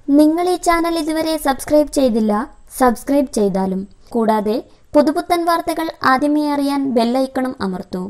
നിങ്ങൾ ഈ ചാനൽ ഇതുവരെ സബ്സ്ക്രൈബ് ചെയ്തില്ല സബ്സ്ക്രൈബ് ചെയ്താലും കൂടാതെ പുതുപുത്തൻ വാർത്തകൾ ആദ്യമേ അറിയാൻ ബെല്ലൈക്കണും അമർത്തൂ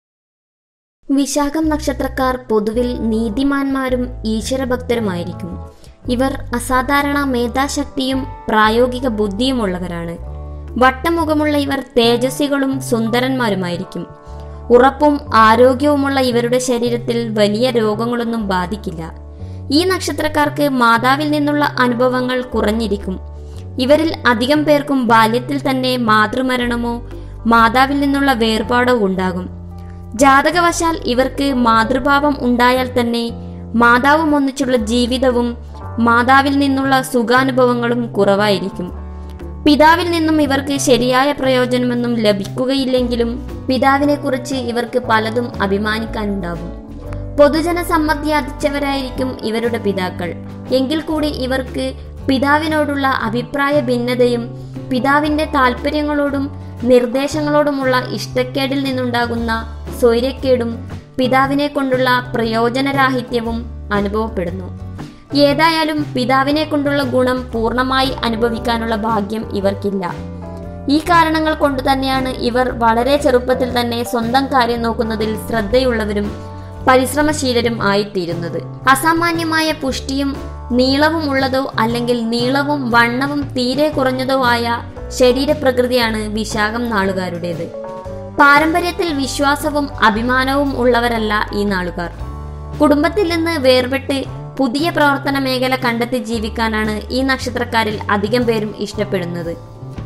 വിശാഖം നക്ഷത്രക്കാർ പൊതുവിൽ നീതിമാന്മാരും ഈശ്വരഭക്തരുമായിരിക്കും ഇവർ അസാധാരണ മേധാശക്തിയും പ്രായോഗിക ബുദ്ധിയുമുള്ളവരാണ് വട്ടമുഖമുള്ള ഇവർ തേജസ്വികളും സുന്ദരന്മാരുമായിരിക്കും ഉറപ്പും ആരോഗ്യവുമുള്ള ഇവരുടെ ശരീരത്തിൽ വലിയ രോഗങ്ങളൊന്നും ബാധിക്കില്ല ഈ നക്ഷത്രക്കാർക്ക് മാതാവിൽ നിന്നുള്ള അനുഭവങ്ങൾ കുറഞ്ഞിരിക്കും ഇവരിൽ അധികം പേർക്കും ബാല്യത്തിൽ തന്നെ മാതൃമരണമോ മാതാവിൽ നിന്നുള്ള വേർപാടോ ഉണ്ടാകും ജാതകവശാൽ ഇവർക്ക് മാതൃഭാവം ഉണ്ടായാൽ തന്നെ മാതാവും ഒന്നിച്ചുള്ള ജീവിതവും മാതാവിൽ നിന്നുള്ള സുഖാനുഭവങ്ങളും കുറവായിരിക്കും പിതാവിൽ നിന്നും ഇവർക്ക് ശരിയായ പ്രയോജനമൊന്നും ലഭിക്കുകയില്ലെങ്കിലും പിതാവിനെ കുറിച്ച് ഇവർക്ക് പലതും അഭിമാനിക്കാനുണ്ടാകും പൊതുജന സമ്മതിയാർജിച്ചവരായിരിക്കും ഇവരുടെ പിതാക്കൾ എങ്കിൽ കൂടി ഇവർക്ക് പിതാവിനോടുള്ള അഭിപ്രായ ഭിന്നതയും പിതാവിന്റെ താല്പര്യങ്ങളോടും നിർദ്ദേശങ്ങളോടുമുള്ള ഇഷ്ടക്കേടിൽ നിന്നുണ്ടാകുന്ന സ്വൈര്യക്കേടും പിതാവിനെ കൊണ്ടുള്ള പ്രയോജനരാഹിത്യവും അനുഭവപ്പെടുന്നു ഏതായാലും പിതാവിനെ കൊണ്ടുള്ള ഗുണം പൂർണ്ണമായി അനുഭവിക്കാനുള്ള ഭാഗ്യം ഇവർക്കില്ല ഈ കാരണങ്ങൾ കൊണ്ട് തന്നെയാണ് ഇവർ വളരെ ചെറുപ്പത്തിൽ തന്നെ സ്വന്തം കാര്യം നോക്കുന്നതിൽ ശ്രദ്ധയുള്ളവരും പരിശ്രമശീലരും ആയിത്തീരുന്നത് അസാമാന്യമായ പുഷ്ടിയും നീളവും ഉള്ളതോ അല്ലെങ്കിൽ നീളവും വണ്ണവും തീരെ കുറഞ്ഞതോ ആയ ശരീരപ്രകൃതിയാണ് വിശാഖം നാളുകാരുടേത് പാരമ്പര്യത്തിൽ വിശ്വാസവും അഭിമാനവും ഉള്ളവരല്ല ഈ നാളുകാർ കുടുംബത്തിൽ നിന്ന് വേർപെട്ട് പുതിയ പ്രവർത്തന മേഖല കണ്ടെത്തി ജീവിക്കാനാണ് ഈ നക്ഷത്രക്കാരിൽ അധികം പേരും ഇഷ്ടപ്പെടുന്നത്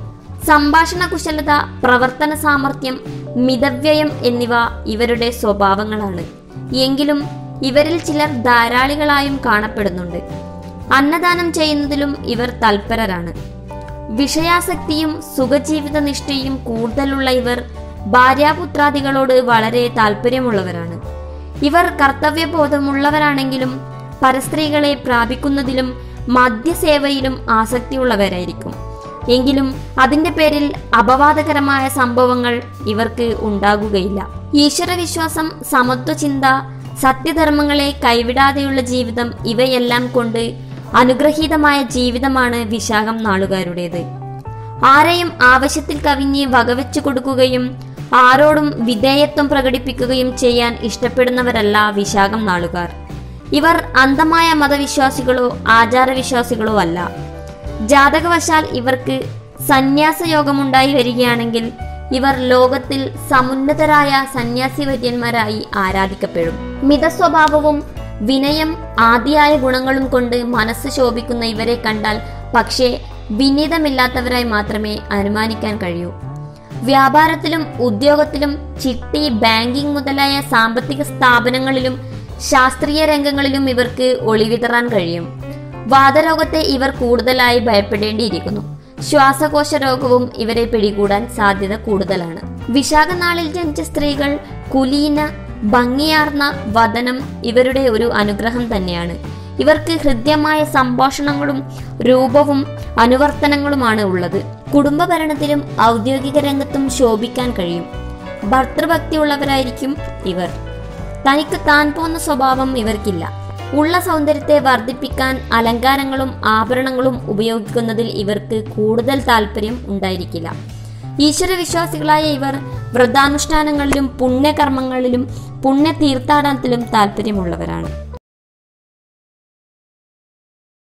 സംഭാഷണ കുശലത പ്രവർത്തന സാമർഥ്യം മിതവ്യയം എന്നിവ ഇവരുടെ സ്വഭാവങ്ങളാണ് എങ്കിലും ഇവരിൽ ചിലർ ധാരാളികളായും കാണപ്പെടുന്നുണ്ട് അന്നദാനം ചെയ്യുന്നതിലും ഇവർ തൽപരരാണ് വിഷയാസക്തിയും സുഖജീവിത നിഷ്ഠയും കൂടുതലുള്ള ഇവർ ഭാര്യാപുത്രാദികളോട് വളരെ താല്പര്യമുള്ളവരാണ് ഇവർ കർത്തവ്യബോധമുള്ളവരാണെങ്കിലും പരസ്ത്രീകളെ പ്രാപിക്കുന്നതിലും മദ്യസേവയിലും ആസക്തിയുള്ളവരായിരിക്കും എങ്കിലും അതിന്റെ പേരിൽ അപവാദകരമായ സംഭവങ്ങൾ ഇവർക്ക് ഉണ്ടാകുകയില്ല ഈശ്വരവിശ്വാസം സമത്വചിന്ത സത്യധർമ്മങ്ങളെ കൈവിടാതെയുള്ള ജീവിതം ഇവയെല്ലാം കൊണ്ട് അനുഗ്രഹീതമായ ജീവിതമാണ് വിശാഖം നാളുകാരുടേത് ആരെയും ആവശ്യത്തിൽ കവിഞ്ഞ് വകവെച്ചു കൊടുക്കുകയും ആരോടും വിധേയത്വം പ്രകടിപ്പിക്കുകയും ചെയ്യാൻ ഇഷ്ടപ്പെടുന്നവരല്ല വിശാഖം നാളുകാർ ഇവർ അന്ധമായ മതവിശ്വാസികളോ ആചാരവിശ്വാസികളോ അല്ല ജാതകവശാൽ ഇവർക്ക് സന്യാസ യോഗമുണ്ടായി വരികയാണെങ്കിൽ ഇവർ ലോകത്തിൽ സമുന്നതരായ സന്യാസി വര്യന്മാരായി ആരാധിക്കപ്പെടും മിതസ്വഭാവവും വിനയം ആദിയായ ഗുണങ്ങളും കൊണ്ട് മനസ്സ് ശോഭിക്കുന്ന ഇവരെ കണ്ടാൽ പക്ഷേ വിനീതമില്ലാത്തവരായി മാത്രമേ അനുമാനിക്കാൻ കഴിയൂ വ്യാപാരത്തിലും ഉദ്യോഗത്തിലും ചിട്ടി ബാങ്കിംഗ് മുതലായ സാമ്പത്തിക സ്ഥാപനങ്ങളിലും ശാസ്ത്രീയ രംഗങ്ങളിലും ഇവർക്ക് ഒളിവിതറാൻ കഴിയും വാതരോഗത്തെ ഇവർ കൂടുതലായി ഭയപ്പെടേണ്ടിയിരിക്കുന്നു ശ്വാസകോശ രോഗവും ഇവരെ പിടികൂടാൻ സാധ്യത കൂടുതലാണ് വിശാഖ നാളിൽ ജനിച്ച സ്ത്രീകൾ കുലീന ഭംഗിയാർന്ന വദനം ഇവരുടെ ഒരു അനുഗ്രഹം തന്നെയാണ് ഇവർക്ക് ഹൃദ്യമായ സംഭാഷണങ്ങളും രൂപവും അനുവർത്തനങ്ങളുമാണ് ഉള്ളത് കുടുംബ ഭരണത്തിലും ഔദ്യോഗിക രംഗത്തും ശോഭിക്കാൻ കഴിയും ഭർത്തൃഭക്തിയുള്ളവരായിരിക്കും ഇവർ തനിക്ക് താൻ പോന്ന സ്വഭാവം ഇവർക്കില്ല ഉള്ള സൗന്ദര്യത്തെ വർദ്ധിപ്പിക്കാൻ അലങ്കാരങ്ങളും ആഭരണങ്ങളും ഉപയോഗിക്കുന്നതിൽ ഇവർക്ക് കൂടുതൽ താല്പര്യം ഉണ്ടായിരിക്കില്ല ഈശ്വരവിശ്വാസികളായ ഇവർ വ്രതാനുഷ്ഠാനങ്ങളിലും പുണ്യകർമ്മങ്ങളിലും പുണ്യ തീർത്ഥാടനത്തിലും താല്പര്യമുള്ളവരാണ്